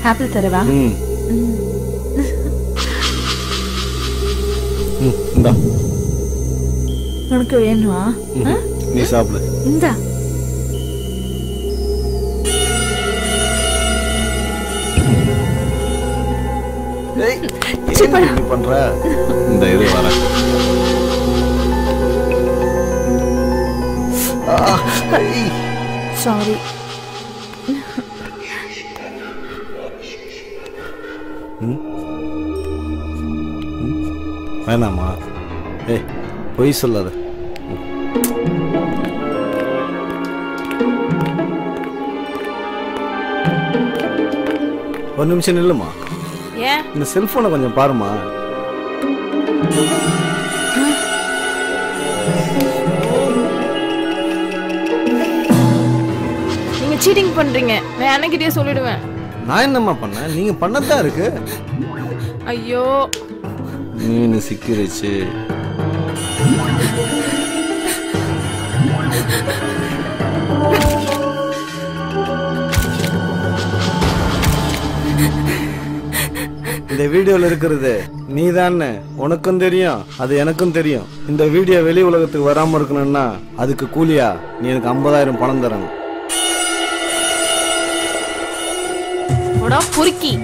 Apple தரவா ம் ம் இந்தா உனக்கு வேணுமா ம், நீ சாப்பிடு இந்தா ஏய், ஏன் இப்படி பண்ற இந்த இது வர சாரி வேணாமா ஏய் பொய் சொல்லாத ஒரு நிமிஷம் நில்லுமா ஏன் இந்த செல்போனை கொஞ்சம் பாருமா நீங்க சீட்டிங் பண்றீங்க நான் அண்ணகிட்டயே சொல்லிடுவேன் நான் என்னம்மா பண்ணேன் நீங்க பண்ணதான் இருக்கு ஐயோ மீன் சிக்கிருச்சு இந்த வீடியோல இருக்கிறது நீ உனக்கும் தெரியும் அது எனக்கும் தெரியும் இந்த வீடியோ வெளி உலகத்துக்கு வராம இருக்கணும்னா அதுக்கு கூலியா நீ எனக்கு ஐம்பதாயிரம் பணம் தரணும் போடா பொறுக்கி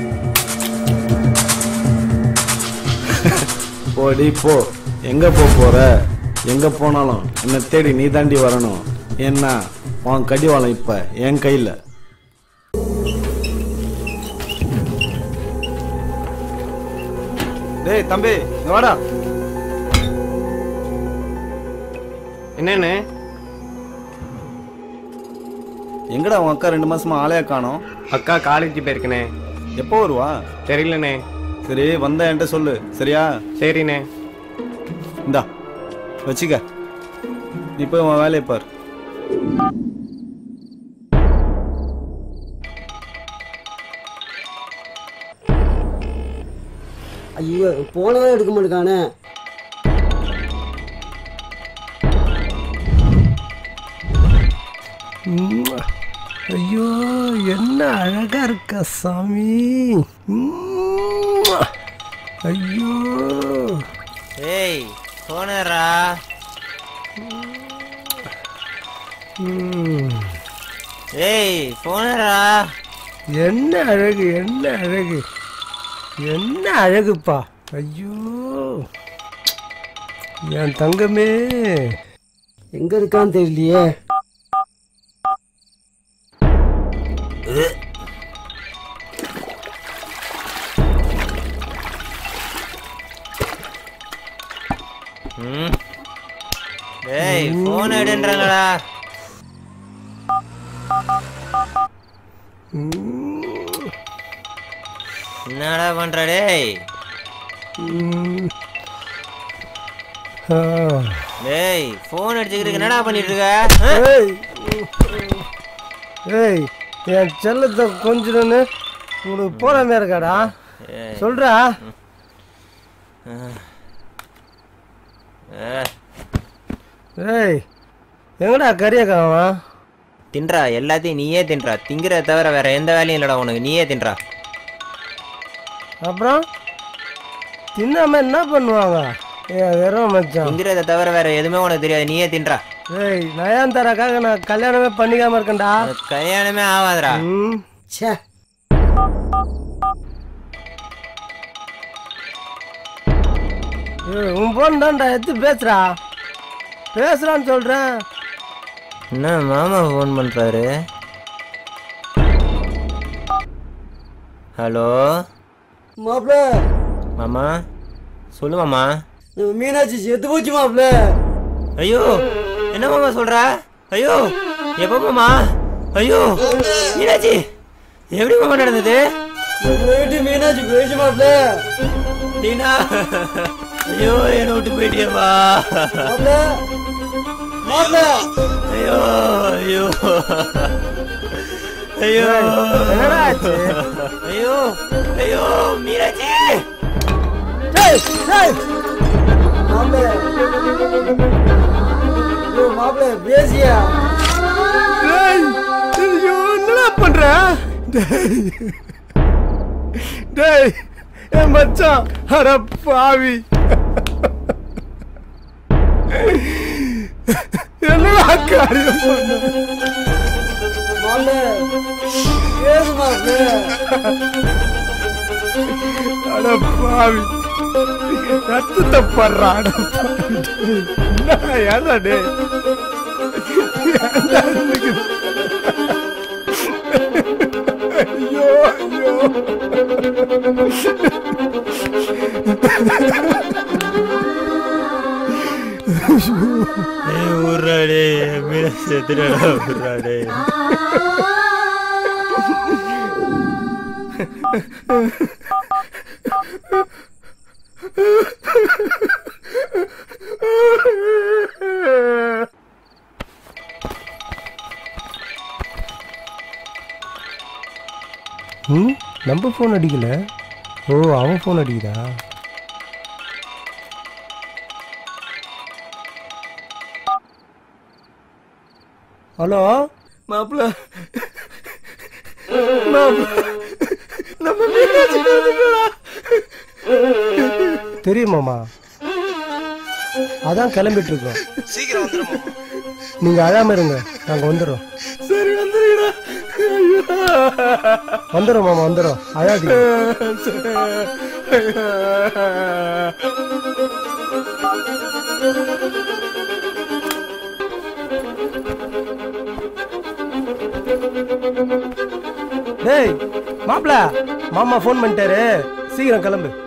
போடி போ எங்க போ போற எங்க போனாலும் என்னை தேடி நீ தாண்டி வரணும் ஏன்னா உன் கடிவாளம் இப்ப என் கையில டேய் தம்பி இங்க வாடா என்னண்ணே எங்கடா உன் அக்கா ரெண்டு மாசமா ஆளையா காணோம் அக்கா காலேஜ் போயிருக்கனே எப்போ வருவா தெரியலண்ணே சரி வந்த என்கிட்ட சொல்லு சரியா சரிண்ணே இந்தா வச்சுக்க நீ போய் உன் வேலையை பார் ஐயோ போனவே எடுக்க மாட்டேக்கானே ஐயோ என்ன அழகா இருக்க சாமி உம்மா. ஐயோ ஏய் போனரா ம். ஏய் போனரா என்ன அழகு என்ன அழகு என்ன அழகுப்பா ஐயோ என் தங்கமே எங்க இருக்கான்னு தெரியலையே ம் ஏய் போன் எடுன்றாங்கடா என்னடா பண்ற டேய் ம். ஆ. டேய் போன் அடிச்சுக்கிட்டு என்னடா பண்ணிட்டு இருக்க ஆ? ஏய் ஏய் என் செல்லத்தை கொஞ்சிடுன்னு உனக்கு போறாமே இருக்காடா ஏய், சொல்றா ஏ, ஏய் எங்கடா கறியக்காவா தின்றா எல்லாத்தையும் நீயே தின்றா திங்கிறத தவிர வேற எந்த வேலையும் இல்லடா உனக்கு நீயே தின்றா அப்புறம் தின்னாம என்ன பண்ணுவாங்க ஏ வெறும் மச்சான் திங்கிறத தவிர வேற எதுவுமே உனக்கு தெரியாது நீயே தின்றா ஏய் நயன்தாராக்காக நான் கல்யாணமே பண்ணிக்காம இருக்கேன்டா உனக்கு கல்யாணமே ஆகாதுடா ம் ச்சே ஏய், உன் போன் தான்டா எடுத்து பேசுறா பேசுறான்னு சொல்றேன் என்ன மாமா ஃபோன் பண்றாரு ஹலோ மாப்பிள மாமா சொல்லு மாமா நம்ம மீனாட்சி செத்து போச்சு மாப்பிள ஐயோ என்ன மாமா சொல்ற ஐயோ எப்போ மாமா ஐயோ மீனாட்சி எப்படி மாமா நடந்தது நம்ம வீட்டு மீனாட்சி போயிடுச்சு மாப்பிள டீனா ஐயோ என்னை விட்டு போயிட்டியப்பா மாப்பிள மாப்பிள ஐயோ ஐயோ ஐயோ என்னடா ஆச்சு ஐயோ ஐயோ மீனாட்சி ஏய், ஏய், மாப்பிள ஐயோ மாப்பிள பேசியா ஏய், ஐயோ, என்னடா பண்ற டேய். டேய் என் மச்சான் அட பாவி என்னடா காரியம் பண்ண மாப்பிள்ள ஏது மாப்பிள்ள அட பாவி ரத்தத்தை படுறா அட பாவி. என்னடா, ஏன்டா டேய் ஏன்டா இன்னைக்கு? ஐயோ ஐயோ ஊர்றாடே மீன செத்துடா ஊர்றாடே ம் நம்ம ஃபோன் அடிக்கல ஓ அவன் ஃபோன் அடிக்குதா ஹலோ மாப்பிள்ள மாப்பிள்ள நம்ம மீனாட்சி வந்துட்டா தெரியுமாமா அதான் கிளம்பிட்டு இருக்கோம் சீக்கிரம் வந்துடும் நீங்க அழாம இருங்க நாங்க வந்துடுறோம் சரி வந்துடுடா ஐயோ வந்துடுறோம் மாமா வந்துடுறோம் அழாதீங்க டேய் மாப்பிள மாமா ஃபோன் பண்ணிட்டாரு சீக்கிரம் கிளம்பு